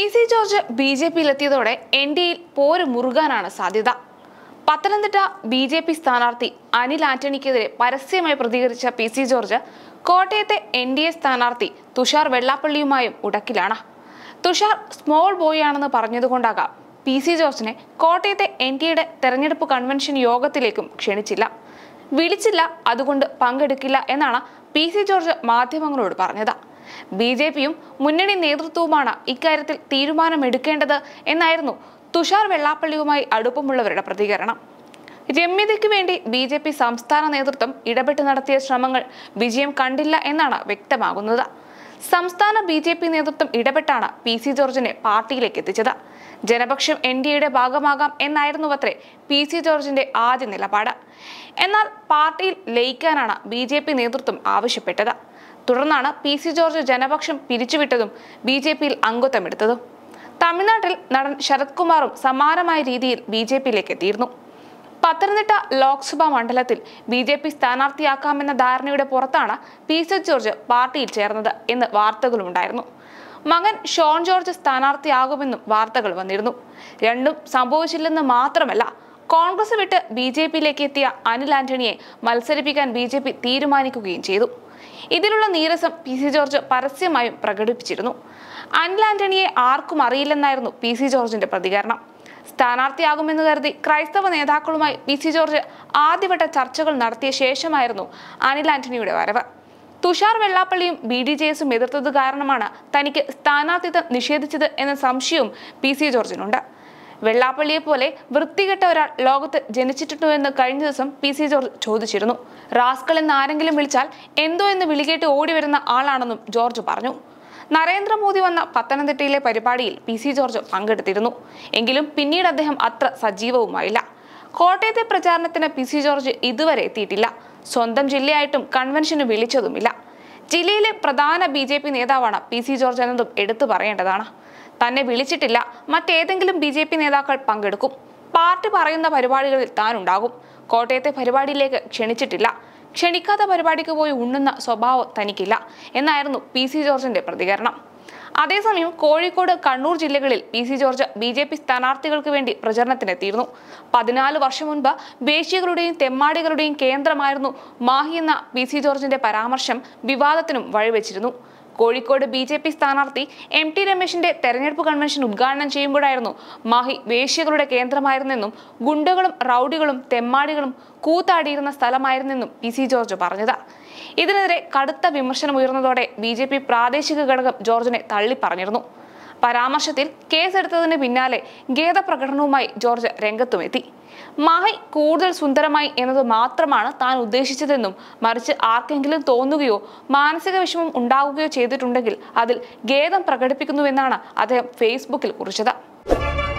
P C George B J പിയിലെത്തിയതോടെ N D എയിൽ പോര് മുറുകാനാണ് സാധ്യത പത്തനംതിട്ട ബി ജെ പി സ്ഥാനാർത്ഥി അനിൽ ആന്റണിക്കെതിരെ പരസ്യമായി പ്രതികരിച്ച പി സി ജോർജ് കോട്ടയത്തെ എൻ ഡി എ സ്ഥാനാർത്ഥി തുഷാർ വെള്ളാപ്പള്ളിയുമായും ഉടക്കിലാണ് തുഷാർ സ്മോൾ ബോയ് ആണെന്ന് പറഞ്ഞതുകൊണ്ടാകാം പി സി ജോർജിനെ കോട്ടയത്തെ എൻ ഡി എയുടെ തെരഞ്ഞെടുപ്പ് കൺവെൻഷൻ യോഗത്തിലേക്കും ക്ഷണിച്ചില്ല വിളിച്ചില്ല അതുകൊണ്ട് പങ്കെടുക്കില്ല എന്നാണ് പി സി ജോർജ് മാധ്യമങ്ങളോട് പറഞ്ഞത് ബി ജെ പിയും മുന്നണി നേതൃത്വവുമാണ് ഇക്കാര്യത്തിൽ തീരുമാനമെടുക്കേണ്ടത് എന്നായിരുന്നു തുഷാർ വെള്ളാപ്പള്ളിയുമായി അടുപ്പമുള്ളവരുടെ പ്രതികരണം രമ്യതയ്ക്ക് വേണ്ടി ബി ജെ പി സംസ്ഥാന നേതൃത്വം ഇടപെട്ട് നടത്തിയ ശ്രമങ്ങൾ വിജയം കണ്ടില്ല എന്നാണ് വ്യക്തമാകുന്നത് സംസ്ഥാന ബി ജെ പി നേതൃത്വം ഇടപെട്ടാണ് പി സി ജോർജിനെ പാർട്ടിയിലേക്ക് എത്തിച്ചത് ജനപക്ഷം എൻ ഡി എയുടെ ഭാഗമാകാം എന്നായിരുന്നു അത്രേ പി സി ജോർജിന്റെ ആദ്യ നിലപാട് എന്നാൽ പാർട്ടിയിൽ ലയിക്കാനാണ് ബി ജെ പി നേതൃത്വം ആവശ്യപ്പെട്ടത് തുടർന്നാണ് പി സി ജോർജ് ജനപക്ഷം പിരിച്ചുവിട്ടതും ബി ജെ പിയിൽ അംഗത്വമെടുത്തതും തമിഴ്നാട്ടിൽ നടൻ ശരത് കുമാറും സമാനമായ രീതിയിൽ ബി ജെ പിയിലേക്ക് എത്തിയിരുന്നു പത്തനംതിട്ട ലോക്സഭാ മണ്ഡലത്തിൽ ബി ജെ പി സ്ഥാനാർത്ഥിയാക്കാമെന്ന ധാരണയുടെ പുറത്താണ് പി സി ജോർജ് പാർട്ടിയിൽ ചേർന്നത് എന്ന് വാർത്തകളുണ്ടായിരുന്നു മകൻ ഷോൺ ജോർജ് സ്ഥാനാർത്ഥിയാകുമെന്നും വാർത്തകൾ വന്നിരുന്നു രണ്ടും സംഭവിച്ചില്ലെന്ന് മാത്രമല്ല കോൺഗ്രസ് വിട്ട് ബി ജെ പിയിലേക്ക് എത്തിയ അനിൽ ആന്റണിയെ മത്സരിപ്പിക്കാൻ ബി ജെ പി തീരുമാനിക്കുകയും ചെയ്തു ഇതിലുള്ള നീരസം പി സി ജോർജ് പരസ്യമായും പ്രകടിപ്പിച്ചിരുന്നു അനിൽ ആന്റണിയെ ആർക്കും അറിയില്ലെന്നായിരുന്നു പി സി ജോർജിന്റെ പ്രതികരണം സ്ഥാനാർത്ഥിയാകുമെന്ന് കരുതി ക്രൈസ്തവ നേതാക്കളുമായി പി സി ജോർജ് ആദ്യവട്ട ചർച്ചകൾ നടത്തിയ ശേഷമായിരുന്നു അനിൽ ആന്റണിയുടെ വരവ് തുഷാർ വെള്ളാപ്പള്ളിയും ബി ഡി ജെ എസും എതിർത്തത് കാരണമാണ് തനിക്ക് സ്ഥാനാർത്ഥിത്വം നിഷേധിച്ചത് എന്ന സംശയവും പി സി ജോർജിനുണ്ട് വെള്ളാപ്പള്ളിയെ പോലെ വൃത്തികെട്ട ഒരാൾ ലോകത്ത് ജനിച്ചിട്ടുണ്ടോ എന്ന് കഴിഞ്ഞ ദിവസം പി സി ജോർജ് ചോദിച്ചിരുന്നു റാസ്കൾ എന്ന് ആരെങ്കിലും വിളിച്ചാൽ എന്തോ എന്ന് വിളികേട്ട് ഓടി വരുന്ന ആളാണെന്നും ജോർജ് പറഞ്ഞു നരേന്ദ്രമോദി വന്ന പത്തനംതിട്ടയിലെ പരിപാടിയിൽ പി സി ജോർജ് പങ്കെടുത്തിരുന്നു എങ്കിലും പിന്നീട് അദ്ദേഹം അത്ര സജീവവുമായില്ല കോട്ടയത്തെ പ്രചാരണത്തിന് പി സി ജോർജ് ഇതുവരെ എത്തിയിട്ടില്ല സ്വന്തം ജില്ലയായിട്ടും കൺവെൻഷന് വിളിച്ചതുമില്ല ജില്ലയിലെ പ്രധാന ബി ജെ പി നേതാവാണ് പി സി ജോർജ് എന്നതും എടുത്തു പറയേണ്ടതാണ് തന്നെ വിളിച്ചിട്ടില്ല മറ്റേതെങ്കിലും ബി ജെ പി നേതാക്കൾ പങ്കെടുക്കും പാർട്ടി പറയുന്ന പരിപാടികളിൽ താനുണ്ടാകും കോട്ടയത്തെ പരിപാടിയിലേക്ക് ക്ഷണിച്ചിട്ടില്ല ക്ഷണിക്കാത്ത പരിപാടിക്ക് പോയി ഉണ്ണുന്ന സ്വഭാവം തനിക്കില്ല എന്നായിരുന്നു പി സി ജോർജിന്റെ പ്രതികരണം അതേസമയം കോഴിക്കോട് കണ്ണൂർ ജില്ലകളിൽ P C George B J P സ്ഥാനാർത്ഥികൾക്ക് വേണ്ടി പ്രചരണത്തിനെത്തിയിരുന്നു പതിനാല് വർഷം മുൻപ് വേശ്യകളുടെയും തെമ്മാടികളുടെയും കേന്ദ്രമായിരുന്നു മാഹി എന്ന പി സി ജോർജിന്റെ പരാമർശം വിവാദത്തിനും വഴിവെച്ചിരുന്നു കോഴിക്കോട് ബി ജെ പി സ്ഥാനാർത്ഥി എം ടി രമേശിന്റെ തെരഞ്ഞെടുപ്പ് കൺവെൻഷൻ ഉദ്ഘാടനം ചെയ്യുമ്പോഴായിരുന്നു മാഹി വേശ്യകളുടെ കേന്ദ്രമായിരുന്നെന്നും ഗുണ്ടകളും റൌഡികളും തെമ്മാടികളും കൂത്താടിയിരുന്ന സ്ഥലമായിരുന്നെന്നും പി സി ജോർജ് പറഞ്ഞത് ഇതിനെതിരെ കടുത്ത വിമർശനം ഉയർന്നതോടെ ബി ജെ പി പ്രാദേശിക ഘടകം ജോർജിനെ തള്ളിപ്പറഞ്ഞിരുന്നു പരാമർശത്തിൽ കേസെടുത്തതിന് പിന്നാലെ ഖേദപ്രകടനവുമായി ജോർജ് രംഗത്തുമെത്തി മാഹി കൂടുതൽ സുന്ദരമായി എന്നത് മാത്രമാണ് താൻ ഉദ്ദേശിച്ചതെന്നും മറിച്ച് ആർക്കെങ്കിലും തോന്നുകയോ മാനസിക വിഷമം ഉണ്ടാവുകയോ ചെയ്തിട്ടുണ്ടെങ്കിൽ അതിൽ ഖേദം പ്രകടിപ്പിക്കുന്നുവെന്നാണ് അദ്ദേഹം ഫേസ്ബുക്കിൽ കുറിച്ചത്